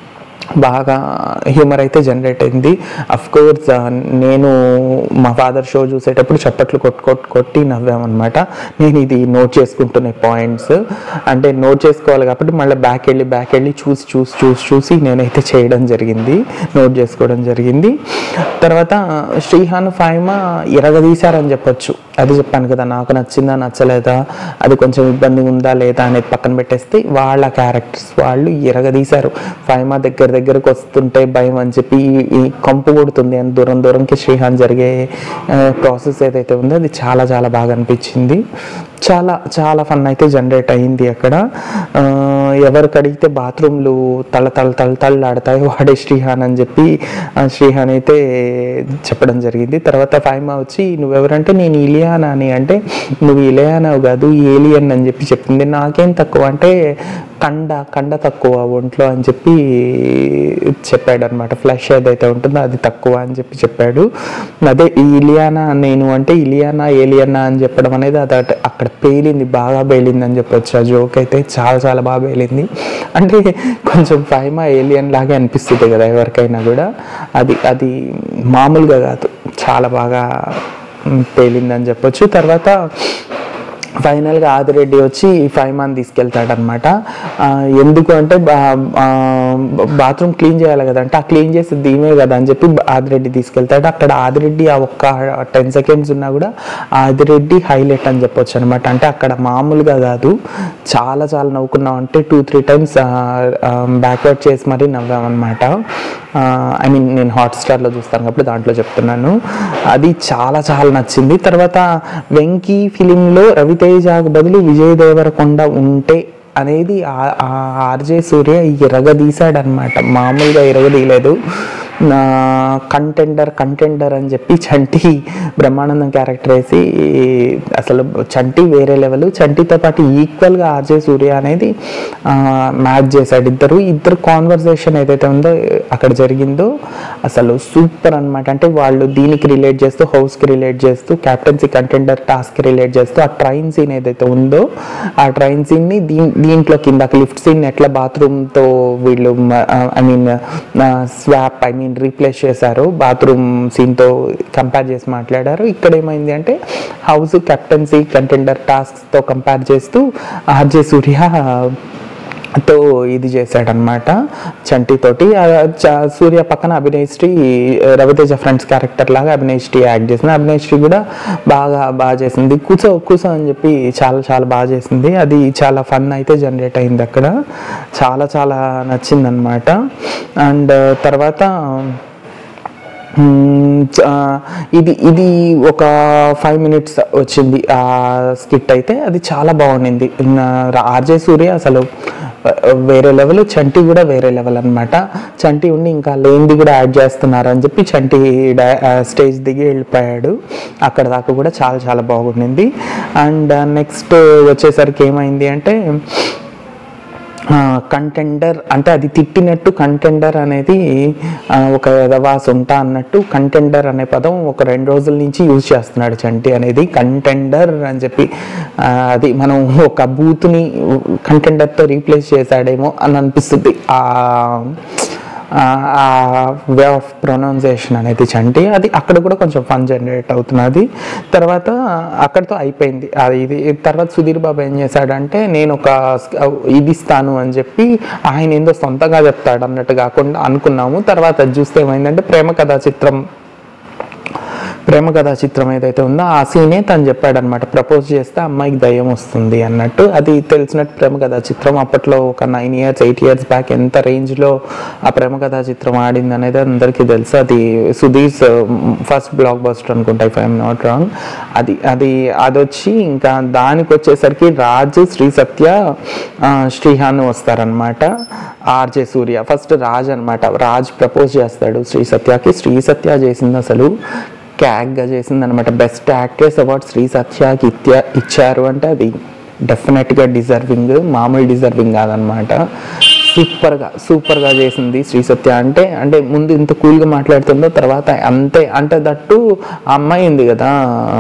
బాగా హ్యూమర్ అయితే జనరేట్ అయింది అఫ్ కోర్స్ నేను మా ఫాదర్ షో చూసేటప్పుడు చప్పట్లు కొట్టు కొట్టు కొట్టి నవ్వామన్నమాట నేను ఇది నోట్ చేసుకుంటున్న పాయింట్స్ అంటే నోట్ చేసుకోవాలి కాబట్టి మళ్ళీ బ్యాక్ వెళ్ళి బ్యాక్ వెళ్ళి చూసి చూసి చూసి చూసి నేనైతే చేయడం జరిగింది నోట్ చేసుకోవడం జరిగింది తర్వాత శ్రీహాన్ ఫైమా ఇరగదీశారని చెప్పొచ్చు అది చెప్పాను కదా నాకు నచ్చిందా నచ్చలేదా అది కొంచెం ఇబ్బంది ఉందా లేదా అనేది పక్కన పెట్టేస్తే వాళ్ళ క్యారెక్టర్స్ వాళ్ళు ఎరగదీశారు ఫైమా దగ్గర దగ్గరకు వస్తుంటే భయం అని చెప్పి ఈ- ఈ కంపు కొడుతుంది అని దూరం దూరంకి శ్రీహాన్ జరిగే ప్రాసెస్ ఏదైతే ఉందో అది చాలా చాలా బాగా అనిపించింది చాలా చాలా ఫన్ అయితే జనరేట్ అయింది అక్కడ ఆ, ఎవరికి అడిగితే బాత్రూమ్లు తల తల తల తళ్ళాడతాయి వాడే శ్రీహాన్ అని చెప్పి ఆ, శ్రీహాన్ అయితే చెప్పడం జరిగింది తర్వాత ఫైమా వచ్చి నువ్వెవరంటే నేను ఇలియానా అని అంటే నువ్వు ఇలియానావు కాదు ఏలియన్ అని చెప్పి చెప్పింది నాకేం తక్కువ అంటే కండ కండ తక్కువ ఒంట్లో అని చెప్పి చెప్పాడు అనమాట ఫ్లష్ ఏదైతే ఉంటుందో అది తక్కువ అని చెప్పి చెప్పాడు అదే ఈ ఇలియానా నేను అంటే ఇలియానా ఏలియనా అని చెప్పడం అనేది అది అట- అక్కడ అక్కడ పేలింది బాగా పేలింది అని చెప్పొచ్చు ఆ జోక్ అయితే చాలా చాలా బాగా పేలింది అంటే కొంచెం ఫైమా ఏలియన్ లాగే అనిపిస్తుంది కదా ఎవరికైనా కూడా అది అది మామూలుగా కాదు చాలా బాగా మ్, పేలిందని చెప్పొచ్చు తర్వాత ఫైనల్గా ఆదిరెడ్డి వచ్చి ఫైమాన్ తీసుకెళ్తాడనమాట ఆ, ఎందుకు అంటే బాత్రూమ్ క్లీన్ చేయాలి కదా అంటే ఆ క్లీన్ చేసి దీమే కదా అని చెప్పి ఆదిరెడ్డి తీసుకెళ్తాడు అక్కడ ఆదిరెడ్డి ఆ ఒక్క టెన్ సెకండ్స్ ఉన్నా కూడా ఆదిరెడ్డి హైలైట్ అని చెప్పొచ్చు అనమాట అంటే అక్కడ మామూలుగా కాదు చాలా చాలా నవ్వుకున్నాం అంటే టూ త్రీ టైమ్స్ బ్యాక్వర్డ్ చేసి మరీ నవ్వామన్నమాట ఐ మీన్ నేను హాట్స్టార్లో చూస్తాను కాబట్టి దాంట్లో చెప్తున్నాను అది చాలా చాలా నచ్చింది తర్వాత వెంకీ ఫిలింలో రవితేజకు బదులు విజయ్ దేవరకొండ ఉంటే అనేది ఆ- ఆ ఆర్జే సూర్య ఇరగదీశాడనమాట మామూలుగా ఇరగదీయలేదు కంటెండర్ కంటెండర్ అని చెప్పి చంటి బ్రహ్మానందం క్యారెక్టర్ వేసి అసలు చంటి వేరే లెవెల్ చంటితో పాటు ఈక్వల్గా ఆర్జే సూర్య అనేది మ్యాచ్ చేశాడు ఇద్దరు ఇద్దరు కాన్వర్సేషన్ ఏదైతే ఉందో అక్కడ జరిగిందో అసలు సూపర్ అన్నమాట అంటే వాళ్ళు దీనికి రిలేట్ చేస్తూ హౌస్కి రిలేట్ చేస్తూ క్యాప్టెన్సీ కంటెండర్ టాస్క్ రిలేట్ చేస్తూ ఆ ట్రైన్ సీన్ ఏదైతే ఉందో ఆ ట్రైన్ సీన్ని దీ దీంట్లో కింద లిఫ్ట్ సీన్ ఎట్లా బాత్రూమ్తో వీళ్ళు I mean swap I mean replace చేశారు బాత్రూమ్ సీన్తో కంపేర్ చేసి మాట్లాడారు ఇక్కడ ఏమైంది అంటే హౌస్ కెప్టెన్సీ కంటెండర్ టాస్క్తో కంపేర్ చేస్తూ ఆర్జే సూర్య తో ఇది చేశాడనమాట చంటితోటి ఆ చ- సూర్య పక్కన అభినయశ్రీ రవితేజ ఫ్రెండ్స్ క్యారెక్టర్ లాగా అభినయశ్రీ యాక్ట్ చేసింది అభినయశ్రీ కూడా బాగా బాగా చేసింది కూసో కూసో అని చెప్పి చాలా చాలా బాగా చేసింది అది చాలా ఫన్ అయితే జనరేట్ అయింది అక్కడ చాలా చాలా నచ్చింది అనమాట అండ్ తర్వాత మ్మ్, చ- ఆ, ఇది ఇది ఒక ఫైవ్ మినిట్స్ వచ్చింది ఆ స్కిట్ అయితే అది చాలా బాగుండింది ఆర్జే సూర్య అసలు ఆ, వేరే లెవెల్ చంటి కూడా వేరే లెవెల్ అన్నమాట చంటి ఉండి ఇంకా లేనిది కూడా యాడ్ చేస్తున్నారు అని చెప్పి చంటి డా- ఆ, స్టేజ్ దిగి వెళ్ళిపోయాడు అక్కడ దాకా కూడా చాలా చాలా బాగుండింది అండ్ నెక్స్ట్ వచ్చేసరికి ఏమైంది అంటే కంటెండర్ అంటే అది తిట్టినట్టు కంటెండర్ అనేది ఆ, ఒక ఎదవాస్ ఉంటా అన్నట్టు కంటెండర్ అనే పదం ఒక రెండు రోజుల నుంచి యూజ్ చేస్తున్నాడు చంటి అనేది కంటెండర్ అని చెప్పి ఆ, అది మనం ఒక బూత్ని కంటెండర్తో రీప్లేస్ చేశాడేమో అని అనిపిస్తుంది ఆ వే ఆఫ్ ప్రొనౌన్సియేషన్ అనేది చంటి అది అక్కడ కూడా కొంచెం ఫన్ జనరేట్ అవుతున్నది తర్వాత అక్కడితో అయిపోయింది అది ఇది తర్వాత సుధీర్ బాబు ఏం చేశాడంటే నేను ఒక స్- ఇది ఇస్తాను అని చెప్పి ఆయన ఏందో సొంతంగా చెప్తాడు అన్నట్టు కాకుండా అనుకున్నాము తర్వాత అది చూస్తే ఏమైందంటే ప్రేమ కథా చిత్రం ప్రేమ కథా చిత్రం ఏదైతే ఉందో ఆ సీనే తను చెప్పాడనమాట ప్రపోజ్ చేస్తే అమ్మాయికి దయ్యం వస్తుంది అన్నట్టు అది తెలిసినట్టు ప్రేమ కథా చిత్రం అప్పట్లో ఒక nine years eight years back ఎంత రేంజ్లో ఆ ప్రేమ కథా చిత్రం ఆడింది అనేది అందరికీ తెలుసు అది సుధీర్ ఫస్ట్ బ్లాక్ బస్టర్ అనుకుంటా ఇఫ్ ఐఎమ్ నాట్ రాంగ్ అది అది అది వచ్చి ఇంకా దానికి వచ్చేసరికి రాజు శ్రీ సత్య ఆ, శ్రీహాన్ వస్తారనమాట ఆర్జే సూర్య ఫస్ట్ రాజ్ అనమాట రాజ్ ప్రపోజ్ చేస్తాడు శ్రీ సత్యకి శ్రీ సత్య చేసింది అసలు క్యాగ్గా చేసింది అనమాట బెస్ట్ యాక్ట్రెస్ అవార్డ్ శ్రీ సత్యకి ఇత్య ఇచ్చారు అంటే అది డెఫినెట్గా డిజర్వింగ్ మామూలు డిజర్వింగ్ కాదనమాట సూపర్గా సూపర్గా చేసింది శ్రీ సత్య అంటే అంటే ముందు ఇంత కూల్గా మాట్లాడుతుందో తర్వాత అంతే అంటే దట్టు ఆ అమ్మాయి ఉంది కదా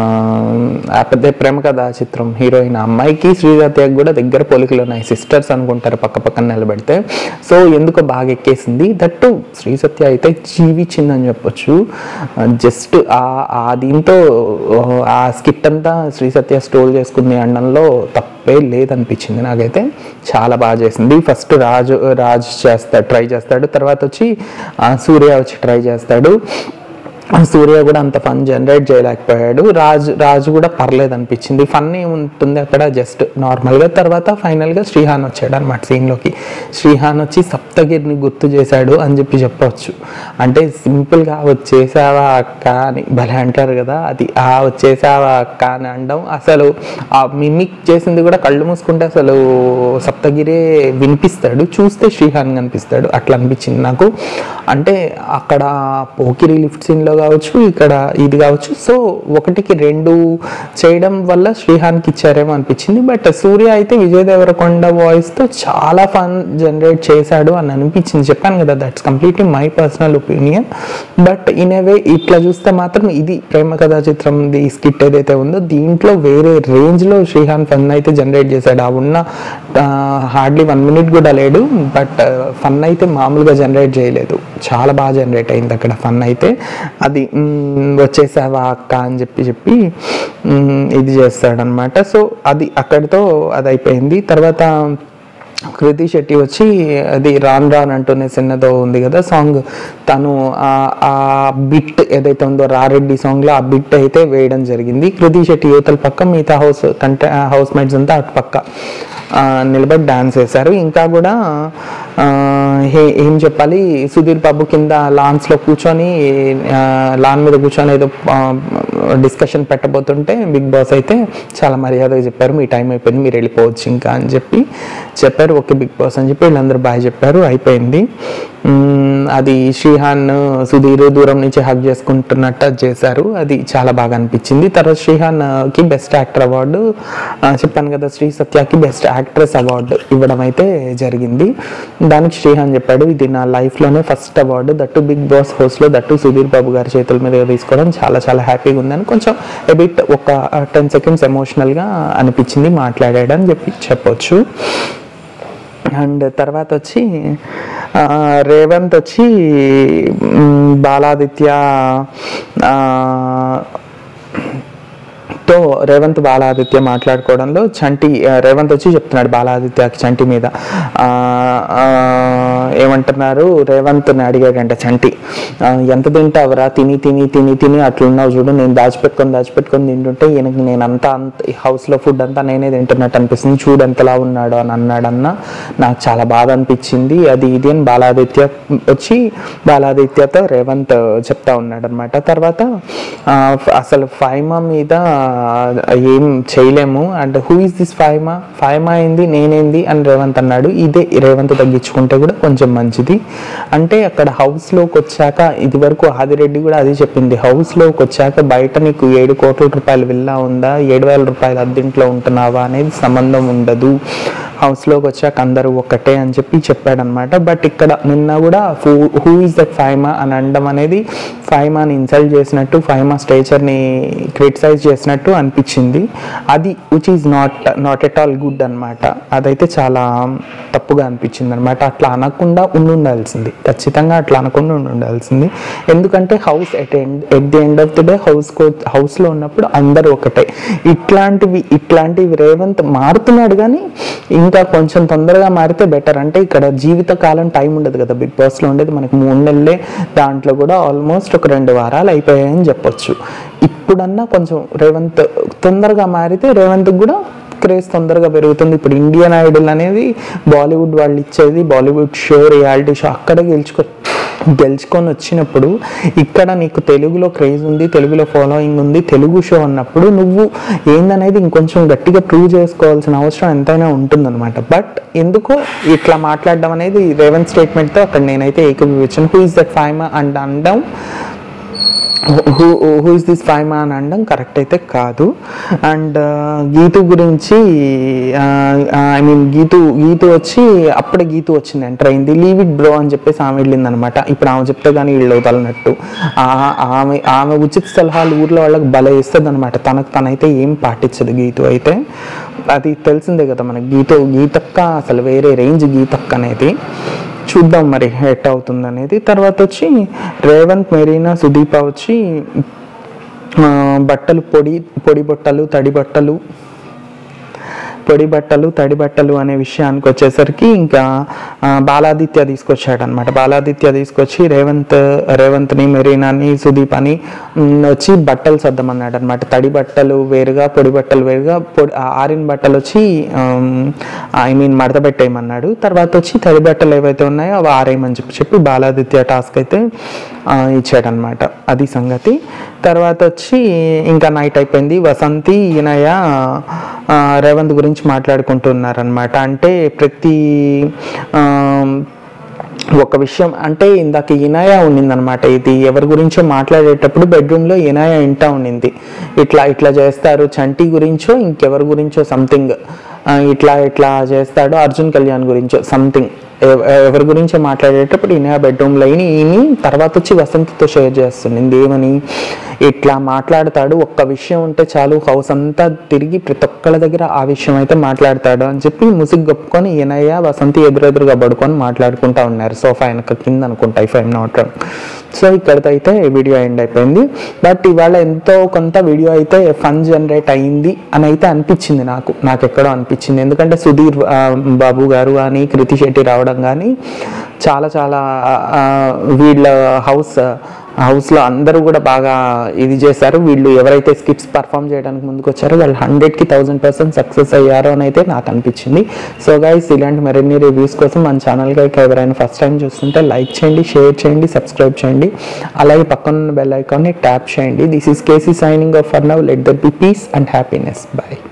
ఆ పెద్ద ప్రేమ కథ చిత్రం హీరోయిన్ ఆ అమ్మాయికి శ్రీ సత్యకి కూడా దగ్గర పోలికలు ఉన్నాయి సిస్టర్స్ అనుకుంటారు పక్క పక్కన నిలబెడితే సో ఎందుకో బాగా ఎక్కేసింది దట్టు శ్రీ సత్య అయితే జీవిచ్చిందని చెప్పొచ్చు జస్ట్ ఆ ఆ దీంతో ఆ స్కిట్ అంతా శ్రీ సత్య స్టోల్ చేసుకుంది అనడంలో తప్పే లేదనిపించింది నాకైతే చాలా బాగా చేసింది ఫస్ట్ రాజు రాజ్ చేస్తాడు ట్రై చేస్తాడు తర్వాత వచ్చి ఆ, సూర్య వచ్చి ట్రై చేస్తాడు ఆ సూర్య కూడా అంత ఫన్ జనరేట్ చేయలేకపోయాడు రాజు రాజు కూడా పర్లేదు అనిపించింది ఫన్ ఏముంటుంది అక్కడ జస్ట్ నార్మల్గా తర్వాత ఫైనల్గా శ్రీహాన్ వచ్చాడు అనమాట సీన్లోకి శ్రీహాన్ వచ్చి సప్తగిరిని గుర్తు చేశాడు అని చెప్పి చెప్పవచ్చు అంటే సింపుల్గా వచ్చేసావా అక్క అని భలే అంటారు కదా అది ఆ వచ్చేసావా అక్క అని అనడం అసలు ఆ మిమిక్ చేసింది కూడా కళ్ళు మూసుకుంటే అసలు సప్తగిరే వినిపిస్తాడు చూస్తే శ్రీహాన్ కనిపిస్తాడు అట్లా అనిపించింది నాకు అంటే అక్కడ పోకిరి లిఫ్ట్ సీన్లో కావచ్చు ఇక్కడ ఇది కావచ్చు సో ఒకటికి రెండు చేయడం వల్ల శ్రీహాన్కి ఇచ్చారేమో అనిపించింది బట్ సూర్య అయితే విజయ్ దేవరకొండ వాయిస్తో చాలా ఫన్ జనరేట్ చేశాడు అని అనిపించింది చెప్పాను కదా that's completely my personal opinion but in a way ఇట్లా చూస్తే మాత్రం ఇది ప్రేమ కథా చిత్రం ది స్కిట్ ఏదైతే ఉందో దీంట్లో వేరే రేంజ్లో శ్రీహాన్ ఫన్ అయితే జనరేట్ చేశాడు ఆ ఉన్న హార్డ్లీ వన్ మినిట్ కూడా లేడు బట్ ఫన్ అయితే మామూలుగా జనరేట్ చేయలేదు చాలా బాగా జనరేట్ అయింది అక్కడ ఫన్ అయితే అది మ్, వచ్చేసావా అక్క అని చెప్పి చెప్పి మ్, ఇది చేస్తాడనమాట సో అది అక్కడితో అది అయిపోయింది తర్వాత కృతి శెట్టి వచ్చి అది రాన్ రాన్ అంటూనే చిన్నదో ఉంది కదా సాంగ్ తను ఆ- ఆ బిట్ ఏదైతే ఉందో రారెడ్డి సాంగ్లో ఆ బిట్ అయితే వేయడం జరిగింది కృతి శెట్టి యువతల పక్క మిగతా హౌస్ కంటే హౌస్ మేట్స్ అంతా అటు పక్క ఆ, నిలబడి డాన్స్ వేశారు ఇంకా కూడా ఆ, ఏ- ఏం చెప్పాలి సుధీర్ బాబు కింద లాన్స్లో కూర్చొని ఆ, లాన్ మీద కూర్చొని ఏదో డిస్కషన్ పెట్టబోతుంటే బిగ్ బాస్ అయితే చాలా మర్యాదగా చెప్పారు మీ టైం అయిపోయింది మీరు వెళ్ళిపోవచ్చు ఇంకా అని చెప్పి చెప్పారు ఓకే బిగ్ బాస్ అని చెప్పి వీళ్ళందరూ బాయ్ చెప్పారు అయిపోయింది మ్మ్, అది శ్రీహాన్ సుధీర్ దూరం నుంచి హక్ చేసుకుంటున్నట్టు అది చేశారు అది చాలా బాగా అనిపించింది తర్వాత శ్రీహాన్ ఆ, కి బెస్ట్ యాక్టర్ అవార్డు ఆ, చెప్పాను కదా శ్రీ సత్యకి బెస్ట్ యాక్ట్రెస్ అవార్డు ఇవ్వడం అయితే జరిగింది దానికి శ్రీహాన్ చెప్పాడు ఇది నా లైఫ్లోనే first award that Bigg Boss హౌస్లో దట్టు సుధీర్ బాబు గారి చేతుల మీద తీసుకోవడం చాలా చాలా హ్యాపీగా ఉందని కొంచెం ఎబిట్ ఒక టెన్ సెకండ్స్ ఎమోషనల్గా అనిపించింది మాట్లాడాడని చెప్పి చెప్పొచ్చు అండ్ తర్వాత వచ్చి ఆ, రేవంత్ వచ్చి మ్, బాలాదిత్య ఆ, తో రేవంత్ బాలాదిత్య మాట్లాడుకోవడంలో చంటి ఆ, రేవంత్ వచ్చి చెప్తున్నాడు బాలాదిత్యకి చంటి మీద ఆ, ఆ, ఏమంటున్నారు రేవంత్ని అడిగాడంట చంటి ఆ, ఎంత తింటావురా తిని తిని తిని తిని అట్లున్నావు చూడు నేను దాచిపెట్టుకొని దాచిపెట్టుకొని తింటుంటే ఈయనకి నేను అంతా అంత హౌస్లో ఫుడ్ అంతా నేనే తింటున్నట్టు అనిపిస్తుంది చూడు ఎంతలా ఉన్నాడు అని అన్నాడన్న నాకు చాలా బాధ అనిపించింది అది ఇది అని బాలాదిత్య వచ్చి బాలాదిత్యతో రేవంత్ చెప్తా ఉన్నాడు అనమాట తర్వాత ఆ, అసలు ఫైమా మీద ఏం చేయలేము and who is this Faima Faima ఏంది నేనేంది అని రేవంత్ అన్నాడు ఇదే రేవంత్ తగ్గించుకుంటే కూడా కొంచెం మంచిది అంటే అక్కడ హౌస్లోకి వచ్చాక ఇది వరకు ఆదిరెడ్డి కూడా అదే చెప్పింది హౌస్లోకి వచ్చాక బయట నీకు ఏడు కోట్ల రూపాయల విల్లా ఉందా ఏడు వేల రూపాయల అద్దెంట్లో ఉంటున్నావా అనేది సంబంధం ఉండదు హౌస్లోకి వచ్చాక అందరూ ఒక్కటే అని చెప్పి చెప్పాడనమాట బట్ ఇక్కడ నిన్న కూడా who who is that Faima అని అనడం అనేది ఫైమాని ఇన్సల్ట్ చేసినట్టు ఫైమా స్టేచర్ని క్రిటిసైజ్ చేసినట్టు అనిపించింది అది which is not not at all good అనమాట అదైతే చాలా తప్పుగా అనిపించింది అనమాట అట్లా అనకుండా ఉండి ఉండాల్సింది ఖచ్చితంగా అట్లా అనకుండా ఉండి ఉండాల్సింది ఎందుకంటే house at end at the end of the day house కో హౌస్లో ఉన్నప్పుడు అందరూ ఒకటే ఇట్లాంటివి ఇట్లాంటివి రేవంత్ మారుతున్నాడు కానీ ఇంకా కొంచెం తొందరగా మారితే బెటర్ అంటే ఇక్కడ జీవితకాలం టైం ఉండదు కదా బిగ్ బాస్లో ఉండేది మనకి మూడు నెలలే దాంట్లో కూడా ఆల్మోస్ట్ ఒక రెండు వారాలు అయిపోయాయని చెప్పొచ్చు ఇప్పుడన్నా కొంచెం రేవంత్ తొందరగా మారితే రేవంత్ కూడా క్రేజ్ తొందరగా పెరుగుతుంది ఇప్పుడు ఇండియన్ ఐడల్ అనేది బాలీవుడ్ వాళ్ళు ఇచ్చేది బాలీవుడ్ షో రియాలిటీ షో అక్కడ గెలుచుకో గెలుచుకొని వచ్చినప్పుడు ఇక్కడ నీకు తెలుగులో క్రేజ్ ఉంది తెలుగులో ఫాలోయింగ్ ఉంది తెలుగు షో అన్నప్పుడు నువ్వు ఏందనేది ఇంకొంచెం గట్టిగా ప్రూవ్ చేసుకోవాల్సిన అవసరం ఎంతైనా ఉంటుందన్నమాట బట్ ఎందుకో ఇట్లా మాట్లాడడం అనేది రేవంత్ స్టేట్మెంట్తో అక్కడ నేనైతే ఏకీభవించాను who is that Faima and అనడం who who is this Faima అని అనడం కరెక్ట్ అయితే కాదు అండ్ గీతు గురించి ఐ మీన్ గీతు గీతు వచ్చి అప్పుడే గీతు వచ్చింది ఎంటర్ అయింది లీవ్ ఇట్ బ్రో అని చెప్పేసి ఆమె వెళ్ళింది అనమాట ఇప్పుడు ఆమె చెప్తే కానీ వీళ్ళు అవుతాలన్నట్టు ఆమె ఆమె ఉచిత సలహాలు ఊర్లో వాళ్ళకి బల ఇస్తుంది అనమాట తనకు తనైతే ఏం పాటించదు గీతు అయితే అది తెలిసిందే కదా మనకి గీతు గీతక్క అసలు వేరే రేంజ్ గీతక్క అనేది చూద్దాం మరి ఎట్ అవుతుంది అనేది తర్వాత వచ్చి రేవంత్ మెరీనా సుదీప వచ్చి ఆ, బట్టలు పొడి పొడి బట్టలు తడి బట్టలు పొడి బట్టలు తడి బట్టలు అనే విషయానికి వచ్చేసరికి ఇంకా ఆ, బాలాదిత్య తీసుకొచ్చాడు అనమాట బాలాదిత్య తీసుకొచ్చి రేవంత్ రేవంత్ని మెరీనాని సుదీప్ అని ఉమ్, వచ్చి బట్టలు సర్దమన్నాడు అనమాట తడి బట్టలు వేరుగా పొడి బట్టలు వేరుగా పొడి ఆ ఆరిన బట్టలు వచ్చి ఐ మీన్ మడత పెట్టేయమన్నాడు తర్వాత వచ్చి తడి బట్టలు ఏవైతే ఉన్నాయో అవి ఆరేయమని చెప్పి చెప్పి బాలాదిత్య టాస్క్ అయితే ఆ, ఇచ్చాడనమాట అది సంగతి తర్వాత వచ్చి ఇంకా నైట్ అయిపోయింది వసంతి ఈయనయ ఆ, రేవంత్ గురించి మాట్లాడుకుంటున్నారనమాట అంటే ప్రతి ఆ, ఒక విషయం అంటే ఇందాక ఇనాయ ఉండిందనమాట ఇది ఎవరి గురించో మాట్లాడేటప్పుడు బెడ్రూమ్లో ఇనాయ ఇంటా ఉండింది ఇట్లా ఇట్లా చేస్తారు చంటి గురించో ఇంకెవరి గురించో సంథింగ్ ఇట్లా ఇట్లా చేస్తాడు అర్జున్ కళ్యాణ్ గురించో సంథింగ్ ఎవరి గురించో మాట్లాడేటప్పుడు ఈయన బెడ్రూమ్లో అయిన ఈయన తర్వాత వచ్చి వసంతతో షేర్ చేస్తుంది ఏమని ఇట్లా మాట్లాడతాడు ఒక్క విషయం ఉంటే చాలు హౌస్ అంతా తిరిగి ప్రతి ఒక్కళ్ళ దగ్గర ఆ విషయం అయితే మాట్లాడతాడు అని చెప్పి ముసుగు గొప్పుకొని ఈయనయ్య వసంతి ఎదురెదురుగా పడుకొని మాట్లాడుకుంటా ఉన్నారు సోఫా వెనక కింద అనుకుంటా if I'm not wrong so ఇక్కడితో అయితే వీడియో ఎండ్ అయిపోయింది బట్ ఇవాళ ఎంతో కొంత వీడియో అయితే ఫన్ జనరేట్ అయింది అని అయితే అనిపించింది నాకు నాకు ఎక్కడో అనిపించింది ఎందుకంటే సుధీర్ ఆ, బాబు గారు కానీ కృతి శెట్టి రావడం కానీ చాలా చాలా ఆ, వీళ్ళ హౌస్ హౌస్లో అందరూ కూడా బాగా ఇది చేశారు వీళ్ళు ఎవరైతే స్కిట్స్ పర్ఫామ్ చేయడానికి ముందుకు వచ్చారో వాళ్ళు హండ్రెడ్కి థౌసండ్ పర్సెంట్ సక్సెస్ అయ్యారో అని అయితే నాకు అనిపించింది సో గైస్ ఇలాంటి మరిన్ని రివ్యూస్ కోసం మన ఛానల్కి ఎవరైనా ఫస్ట్ టైం చూస్తుంటే లైక్ చేయండి షేర్ చేయండి సబ్స్క్రైబ్ చేయండి అలాగే పక్కన ఉన్న బెల్ ఐకాన్ని ట్యాప్ చేయండి this is KC signing off for now let there be peace and happiness by